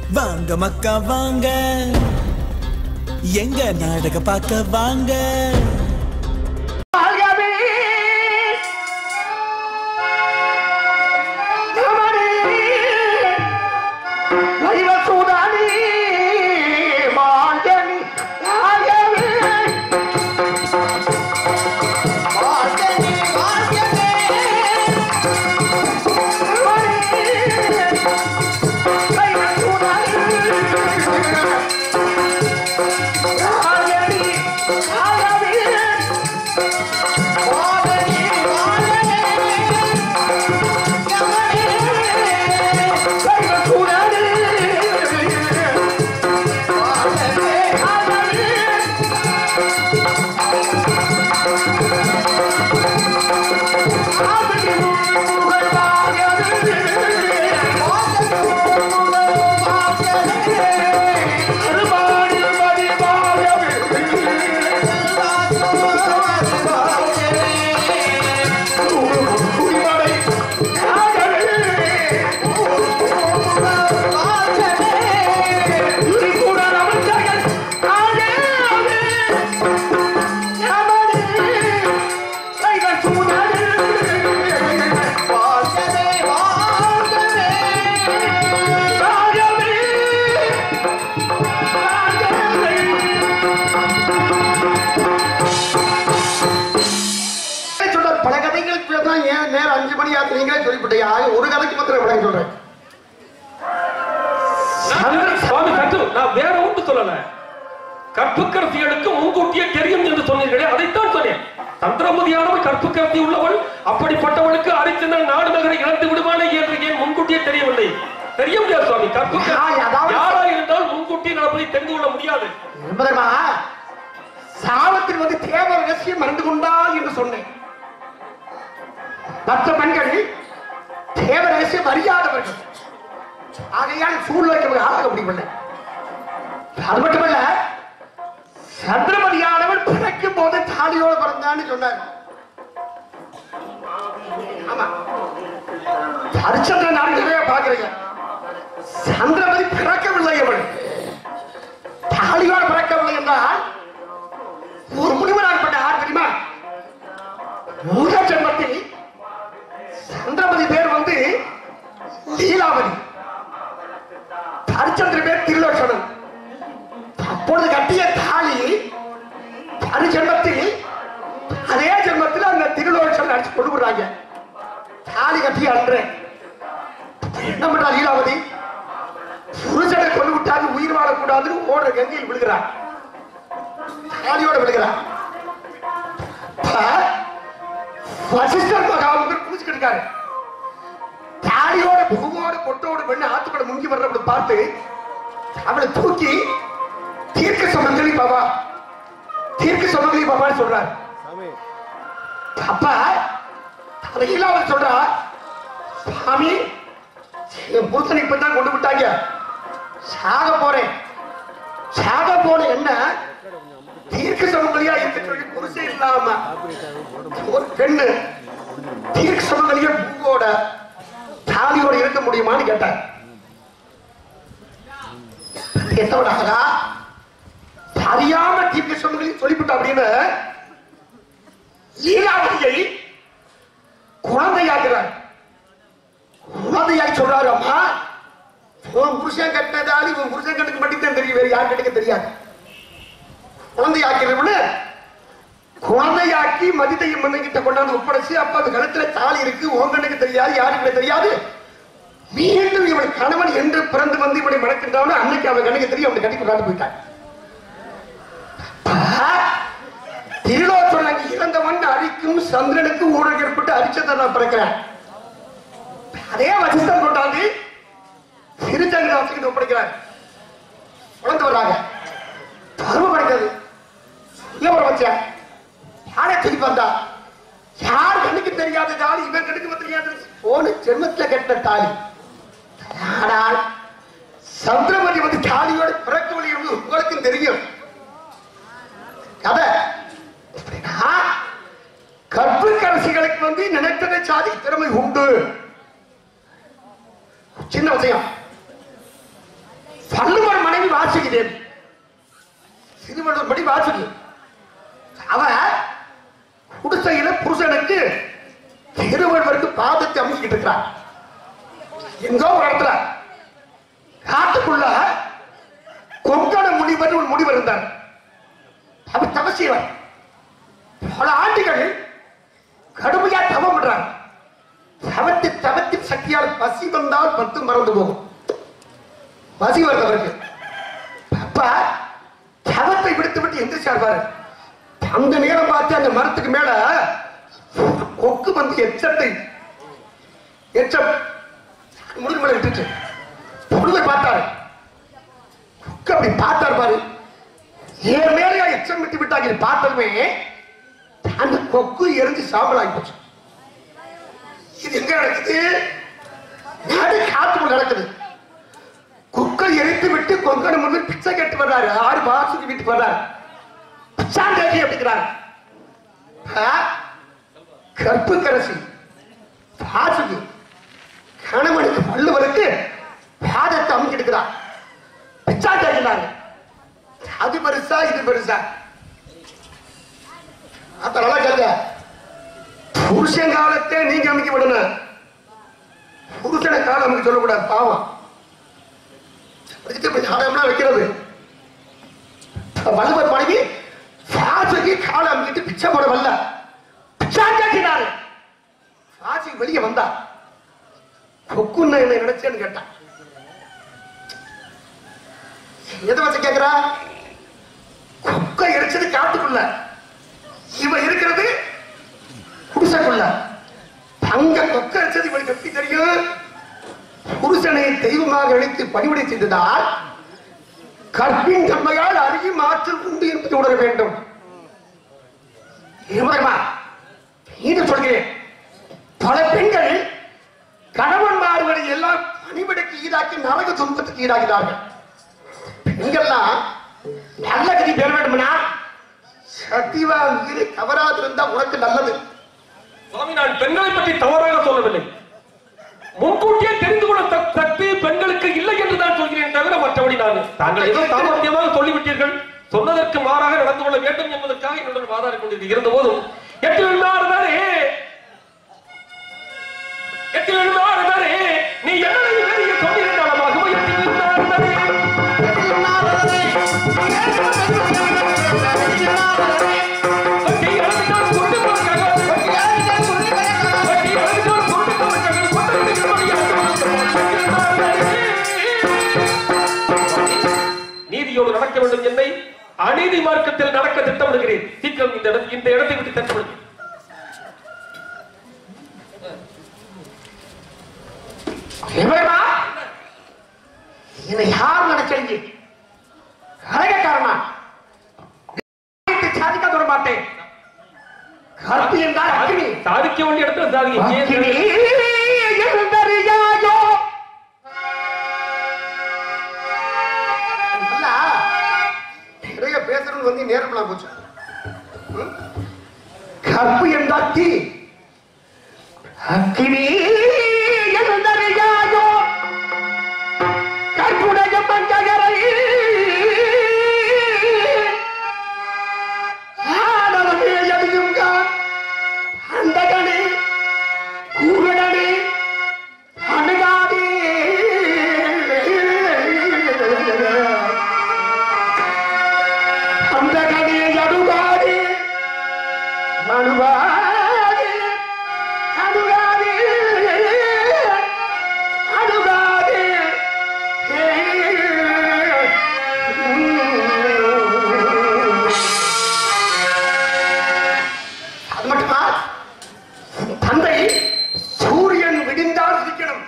வாங்க மக்கா வாங்க எங்க நாடக பார்க்க வாங்க வாழ்கவே நமது தெய்வசூதானி வாழ்கனி வாழ்கவே வாழ்கனி வாழ்கவே சொன்னார் பல கதைகளுக்கு தான் ஏன் நேரம் அஞ்சு மணி ஆகுது நீங்களே சொல்லிவிட்டீங்க ஆக ஒரு கதைக்கு மாத்திரம் விளக்கம் சொல்றேன் நான் சுவாமி கட்டு நான் வேற ஒன்று சொல்லல கற்புக்கரசிகளுக்கு முன்கூட்டியே தெரியும் என்று சொன்னீர்களே அதைத்தான் சொன்னேன் தந்திரமதியானவள் கற்புக்கரசி உள்ளவள் அப்படிப்பட்டவளுக்கு அரிச்சந்திரன் நாடு நகரை இழந்து விடுவானே என்று ஏன் முன்கூட்டியே தெரியவில்லை தெரிய முடியாது சுவாமி ஆ, கற்புக்கரசி அதாவது- யாரா இருந்தால் முன்கூட்டியே நடப்பதை தெரிந்து கொள்ள முடியாது என்பதமா சாவத்தில் வந்து தேவ ரகசியம் மறந்து கொண்டாள் என்று சொன்னேன் மற்ற பெண்கள் தேவ ரகசியம் அறியாதவர்கள் ஆகையால் சூழ்நிலைக்கு ஆளாக முடியவில்லை அது மட்டுமல்ல சந்திரமதியானவன் பிறக்கும் போது தாலியோடு பிறந்தான்னு சொன்னார் ஆமா ஹரிச்சந்திர நாடுகளே பாக்குறீங்க சந்திரமதி பிறக்கவில்லை அவள் தாலியோடு பிறக்கவில்லை என்றால் ஒரு முனிவராகப்பட்ட யார் தெரியுமா முதல் ஜென்மத்தில் சந்திரமதி பேர் வந்து லீலாவதி ஹரிச்சந்திர பேர் திருலோஷணன் அப்பொழுது கட்டிய தாலி அது ஜென்மத்தில் அதே ஜென்மத்தில் அந்த திருலோஷன் அடிச்சு கொண்டு விடுறாங்க தாலி கட்டிய அன்று என்ன பண்றா லீலாவதி புருஷனை கொண்டு விட்டாது உயிர் வாழக்கூடாதுன்னு ஓடுற கங்கையில் விழுகிறார் தாலியோட விழுகிறார் அப்ப வசிஷ்டர் மகா வந்து குளிச்சுக்கிட்டு இருக்காரு தாலியோட பூவோட பொட்டோட பெண்ணு ஆத்துக்குள்ள முங்கி வர்றவளை பார்த்து அவளை தூக்கி தீர்க்க சமங்கலி பாபா தீர்க்க சமங்கலி பாபான்னு சொல்றாரு அப்ப அதையில அவர் சொல்றா சாமி என் புருஷனை இப்பதான் கொண்டு விட்டாங்க சாக போறேன் சாக போன என்ன தீர்க்க சமங்கலியா இருக்கிற புருஷன் இல்லாம ஒரு பெண்ணு தீர்க்க சமங்கலிய பூவோட தாலியோட இருக்க முடியுமான்னு கேட்டார் என்னோட அழகா அறியாம தீர்க்க சமங்கலி சொல்லிவிட்டா அப்படின்னு லீலாவதியை குழந்தையாகிறார் குழந்தையாய் சொல்றாரு அம்மா உன் புருஷன் கட்டினதாலி உன் புருஷன் கட்டுக்கு மட்டும் தான் தெரியும் வேறு யார் கட்டுக்க தெரியாது குழந்தையாக்கிறவனு குழந்தையாக்கி மதிதையும் மன்னங்கிட்ட கொண்டாந்து ஒப்படைச்சு அப்ப அது கழுத்துல தாலி இருக்கு உன் கண்ணுக்கு தெரியாது யாருக்கு தெரியாது மீண்டும் இவன் கணவன் என்று பிறந்து வந்து இவனை மணக்கின்றான் அன்னைக்கு அவன் கண்ணுக்கு தெரியும் அவனை கட்டி கொண்டாந்து போயிட்டான் திருலோச்சனங்க இறந்தவன் அரிக்கும் சந்திரனுக்கு ஊழல் ஏற்பட்டு அரிச்சதை நான் பிறக்கிறேன் அதே வசிஷ்டன் கொண்டாந்து திருச்சங்கராசிக்கு ஒப்படைக்கிறார் வளர்ந்து வர்றாங்க பருவம் கிடைக்காது இல்ல ஒரு வச்சேன் யாரே திருப்பி வந்தா யார் கண்ணுக்கு தெரியாத தாலி இவன் கண்ணுக்கு தெரியாது போன ஜென்மத்துல கெட்ட தாலி ஆனால் சந்திரமதி வந்து தாலியோட பிறக்கவில்லை என்று உங்களுக்கும் தெரியும் கதை எப்படின்னா, கற்புக்கரசிகளுக்கு வந்து நினைத்ததை சாதி திறமை உண்டு சின்ன விஷயம் வள்ளுவர் மனைவி வாசுகி தேவி திருவள்ளுவர் படி வாசுகி அவ குடிசையில புருஷனுக்கு திருவள்ளுவருக்கு பாதத்தை அமைச்சுக்கிட்டு இருக்கிறார் எங்கோ ஒரு இடத்துல காட்டுக்குள்ள கொங்கண முனிவர் ஒரு முனிவர் இருந்தார் அவர் தவசியவர் பல ஆண்டுகள் கடுமையா தவம் பண்றாங்க தவத்து தவத்தின் சக்தியால் பசி வந்தால் பத்து மறந்து போகும் பசி வருது அவருக்கு அப்ப தவத்தை விடுத்து விட்டு எந்திரிச்சார் பாரு அந்த நேரம் பார்த்து அந்த மரத்துக்கு மேல கொக்கு வந்து எச்சத்தை எச்சம் முருகன் மேல விட்டுச்சு முருகன் பார்த்தாரு கொக்கு அப்படி பார்த்தார் பாரு ஏன் மேலேயா எச்சம் விட்டு விட்டாங்க இது பார்த்ததுமே அந்த கொக்கு எரிஞ்சு சாம்பலாகி போச்சு இது எங்க நடக்குது நாடு காத்துக்குள்ள நடக்குது குக்கர் எரித்து விட்டு கொங்கண முன்பு பிச்சை கேட்டு வர்றாரு ஆறு பாசுக்கு வீட்டுக்கு வர்றாரு பிச்சாண்டாக்கி அப்படிங்கிறாரு கற்பு கரசி பாசுக்கு கணவனுக்கு வள்ளுவருக்கு பாதத்தை அமைக்கிடுக்கிறார் பிச்சாண்டாக்கிறாரு அது பெருசா இது பெருசா அப்ப நல்லா கேளுங்க புருஷன் காலத்தை நீங்க அமைக்க விடணும் புருஷனை காலம் அமைக்க சொல்லக்கூடாது பாவம் அதுக்கு இப்படி நாடகம்லாம் வைக்கிறது வள்ளுவர் மனைவி சாஜிக்கு காலம் அமைக்கிட்டு பிச்சை போட வரல பிச்சாண்டாக்கினாரு சாஜி வெளியே வந்தா கொக்குன்னு என்ன நினைச்சேன்னு கேட்டான் எதை வச்சு கேக்குறா கொக்கை எரிச்சது காட்டுக்குள்ள இவ இருக்கிறது குடிசைக்குள்ள தங்க கொக்க அடிச்சது இவனுக்கு எப்படி தெரியும் புருஷனை தெய்வமாக நினைத்து பணிவிடை செய்ததால் கற்பின் தன்மையால் அருகி மாற்றம் உண்டு என்பதை உணர வேண்டும் ஏமாறுமா இது சொல்கிறேன் பல பெண்கள் கணவன்மார்களை எல்லாம் பணிவிடைக்கு ஈடாக்கி நரக துன்பத்துக்கு ஈடாகிறார்கள் பெண்கள்லாம் நல்ல கதி பெற வேண்டும்னா சத்தியவா உயிரை தவறாது இருந்தா உனக்கு நல்லது சுவாமி நான் பெண்களை பற்றி தவறாக சொல்லவில்லை முன்கூட்டியே தெரிந்து கொள்ள தக்- சக்தி பெண்களுக்கு இல்லை என்று தான் சொல்கிறேன் தவிர மற்றபடி நான் தாங்கள் ஏதோ சாமர்த்தியமாக சொல்லிவிட்டீர்கள் சொன்னதற்கு மாறாக நடந்து கொள்ள வேண்டும் என்பதற்காக என்னுடன் வாதாடி கொண்டிருக்க இருந்த போதும் எட்டு விழுந்தாருதானே எட்டு விழுந்தாருதானே நீ என்ன பெரிய சொல்லியிருந்தாலும் எட்டு விழுந்தாருதானே நீதியோடு நடக்க வேண்டும் என்னை அநீதி மார்க்கத்தில் நடக்க திட்டமிடுகிறேன் சீக்கிரம் இந்த இடம் இந்த இடத்தை விட்டு திட்டமிடு எவரா என்னை யார் நினைச்சீங்க கரகக்காரனா சாதிக்க தொட மாட்டேன் கற்பி என்றால் அக்னி சாதிக்க வேண்டிய இடத்துல சாதிக்க அக்னி ஏன் எழுந்தறியாயோ நல்லா நிறைய பேசுறது வந்து நேரம்லாம் போச்சு ம்? கற்பு என்றால் தீ அக்னி எழுந்தறியாயோ கற்புடைய பஞ்சகரை ஆனவனே எரியுங்க அந்தகனே கூறனே அணுகாதே அந்தகனே அணுகாதே அணுகாதே அணுகாதே அணுகாதே அது மட்டுமா தந்தை சூரியன் விடிந்தால் சிரிக்கணும்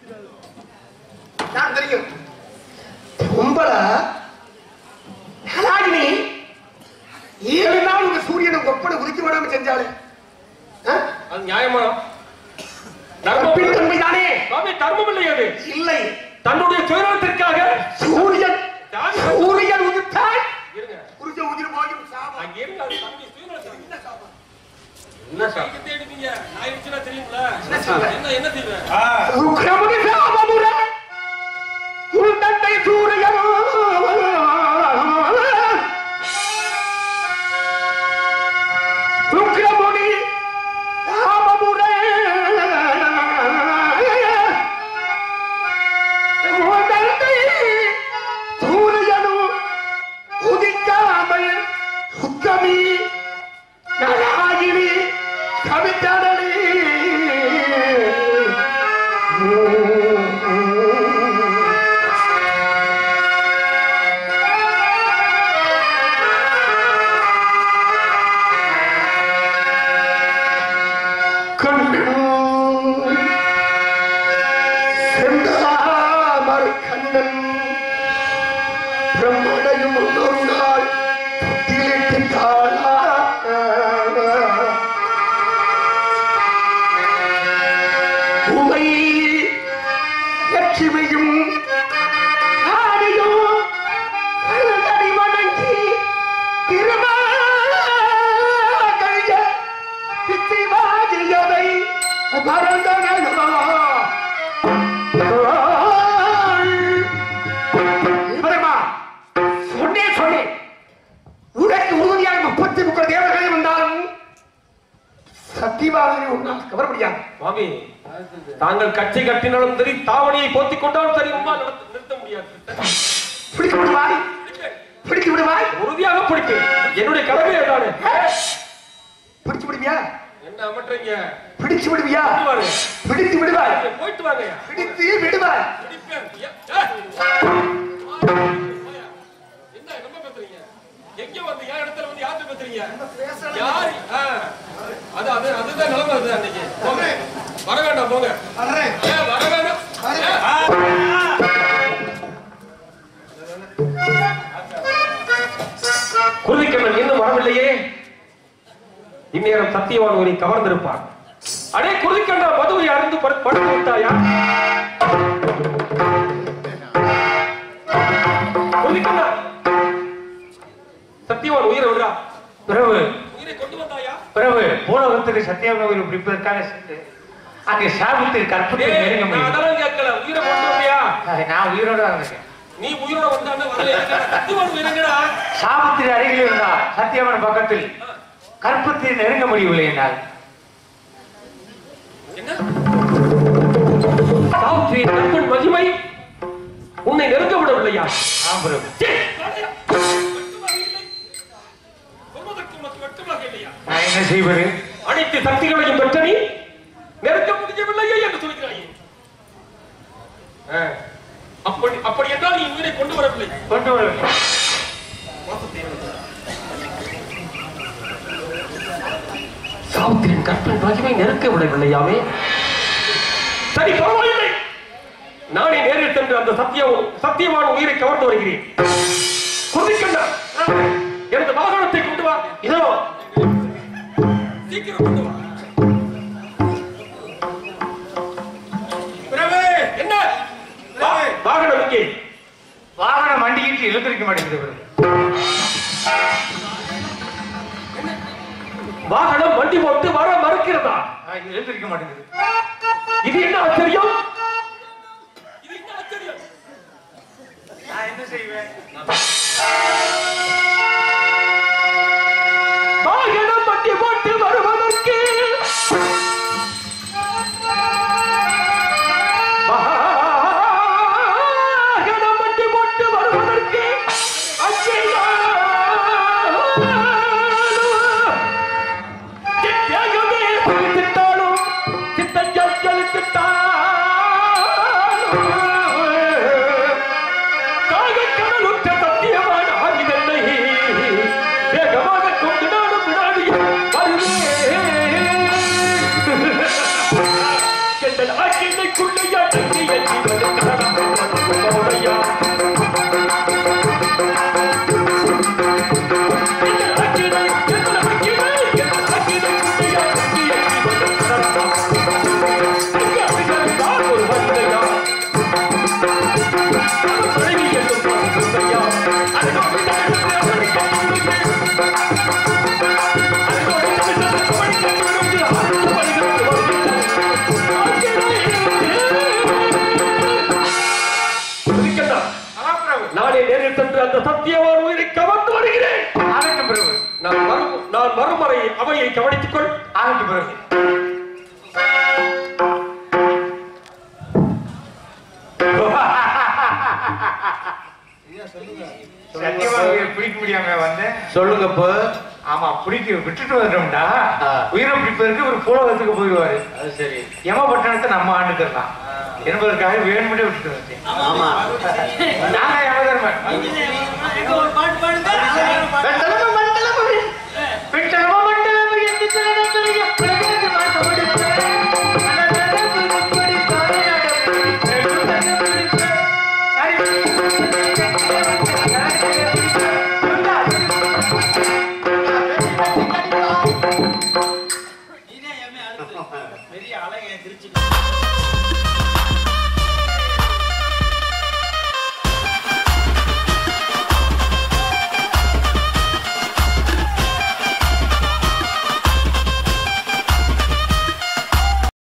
நான் தெரியும் பொம்பள நலாகினி ஏழு நாள் உங்க சூரியனை கொப்பனை உதிக்க விடாம செஞ்சாலே ஆ? அது நியாயமா கற்பின் தர்மம் தன்மை தானே சுவாமி தர்மம் இல்லை அது இல்லை தன்னுடைய சுயநலத்திற்காக சூரியன் யாரு? சூரியன் உதித்தால் இருங்க புரிஞ்ச உயிர் போயும் சாபம் அங்க இருங்க அது தன்னுடைய சுயநலத்திற்காக. என்ன சார் தேடுவீங்க நான் இருந்துச்சுன்னா தெரியுங்களா என்ன சார்? என்ன என்ன செய்வேன் உக்கிரமுடி சாபமுற உள்தண்டை கருணை சூரியன் ருக்ரமுனி ராமமுரே முதல்தை சூரியனும் உதிக்காமல் சுத்தமி நாராயணி கவிதடலி கண்ணன் செந்தாமரை கண்ணன் பிரம்மனையும் ஒரு நாள் தொட்டிலிட்டு தாழா உமை லட்சுமியும் ஆடியும் கருதடி வணங்கி திருமாகழிய பித்திவாகியதை மறந்தனோ இவரமா சொன்னே சொன்னேன் உனக்கு உறுதியாக முப்பத்தி முப்பது தேவர்கள் வந்தாலும் சத்தியவாதனை உன்னால் கவர முடியாது சுவாமி தாங்கள் கட்சி கட்டினாலும் சரி தாவணியை போத்திக் கொண்டாலும் சரி உம்மால் நடத்த- நிறுத்த முடியாது பிடித்து விடுவாய் பிடித்து விடுவாய் உறுதியாக பிடிப்பேன் என்னுடைய கடமை அதானே பிடிச்சு விடுவியா என்ன அமற்றீங்க பிடிச்சு விடுவியா போயிட்டு வாங்க. பிடித்து விடுவாய் போயிட்டு வாங்கய்யா பிடித்து விடுவாய் பிடிப்பேன். ஏ- ஏ. என்ன ரொம்ப பேசுறீங்க எங்க வந்து என் இடத்துல வந்து யார்கிட்ட பேசுறீங்க யார் ஆ. அது அது அதுதான் நிலைமை அது அன்னைக்கு போங்க வர வேண்டாம் போங்க ஏ, வர வேண்டாம் ஏ, ஆ. குருதிக்கண்ணன் இன்னும் வரவில்லையே இந்நேரம் சத்தியவான் உன்னை கவர்ந்திருப்பார் அடே குருதிக்கண்ணா மதுவை அறிந்து படு- படுத்து விட்டாயா குருதிக்கண்ணா சத்தியவான் உயிரை விடுறா பிரபு உயிரை கொண்டு வந்தாயா பிரபு பூலோகத்துக்கு சத்தியாவில் பிடிப்பதற்காக சென்று அங்கே சாபத்தில் கற்பத்தை டேய், நெருங்க நான் முடியும் அதெல்லாம் கேட்கல உயிரை கொண்டு வந்தியா நான் உயிரோட தான் இருக்கேன் நீ உயிரோட வந்தான்னு வரல சத்தியவான் உயிரங்கடா சாபத்தில் அருகில் இருந்தால் சத்தியவன் பக்கத்தில் கற்பத்தை நெருங்க முடியவில்லை என்றால் என்ன சாவித்திரி நண்பன் மகிமை உன்னை நெருங்க விடவில்லையா ஆம் பிரபு சே, வாழையா. வெட்கமாக இல்லை. சொல்வதற்கு உனக்கு வெட்கமாக இல்லையா நான் என்ன செய்வது அனைத்து சக்திகளையும் பெற்ற நீ நெருங்க முடியவில்லையே என்று சொல்கிறாயே ஆ. அப்படி அப்படி என்றால் நீ உயிரை கொண்டு வரவில்லை கொண்டு வரவில்லை சாவித்திரியின் கற்பன் மகிமை நெருக்க விடவில்லையாமே சரி பரவாயில்லை நானே நேரில் சென்று அந்த சத்திய சத்தியமான உயிரை கவர்ந்து வருகிறேன் குதிக்கண்டா எனது வாகனத்தை கொண்டு வா இதோ சீக்கிரம் கொண்டு வா பிரபு, என்ன வா- வாகனம் இங்கே வாகனம் வண்டிக்கிட்டு இழுத்திருக்க மாட்டேங்குது பிரபு வாகனம் வண்டி போட்டு வர மறுக்கிறதா ஆ, இழுத்திருக்க மாட்டேங்குது இது என்ன ஆச்சரியம் இது என்ன ஆச்சரியம் நான் என்ன செய்வேன் வாகனம் வண்டி போட்டு வருவதற்கு வாகனம் வண்டி போட்டு வருவதற்கு ஐயையோ! என் தேகமே பிடித்திட்டாலும், சித்தங்கள் ஜலித்திட்டாலும், காகக்கடலுற்ற சத்தியமான ஆதிதன்னை வேகமாக கொண்டு நானும் வினாடியும் வருவேன். எங்கள் ஆக்கினைக்குள்ளையா தங்கி எண்ணி வரும் கடமை மனதுடையா. எங்கள் ஆக்கினை, எங்கள் ஆக்கினை, எங்கள் ஆக்கினைக்குள்ளையா தங்கி எண்ணி வரும் கடமை. அங்கே அடிகள் ஒரு வந்தையா மனைவி என்னும் பாதுகையா. அதனால் விடாதே அவளுக்கு அன்புக்கு. அதனால் விடாதே அவளுக்கு அன்புக்கு. அடுத்த வழிகளுக்கு வருகிறது. ஆகியோரே. நான் மறுமுறை அவையை கவனித்துக் கொள் ஆகட்டு பிறகு சத்தியமா பிடிக்க முடியாம வந்தேன் சொல்லுங்க இப்போ ஆமா பிடிக்க விட்டுட்டு வந்துட்டோம்டா ஆ. உயிரை பிடிப்பதற்கு ஒரு பூலகத்துக்கு போயிடுவாரு அது சரி யமபட்டணத்தை நம்ம ஆண்டுக்கலாம் என்பதற்காக வேணும்னே விட்டுட்டு வந்தேன் ஆமா நாங்க யமதர்மன் வெட்ட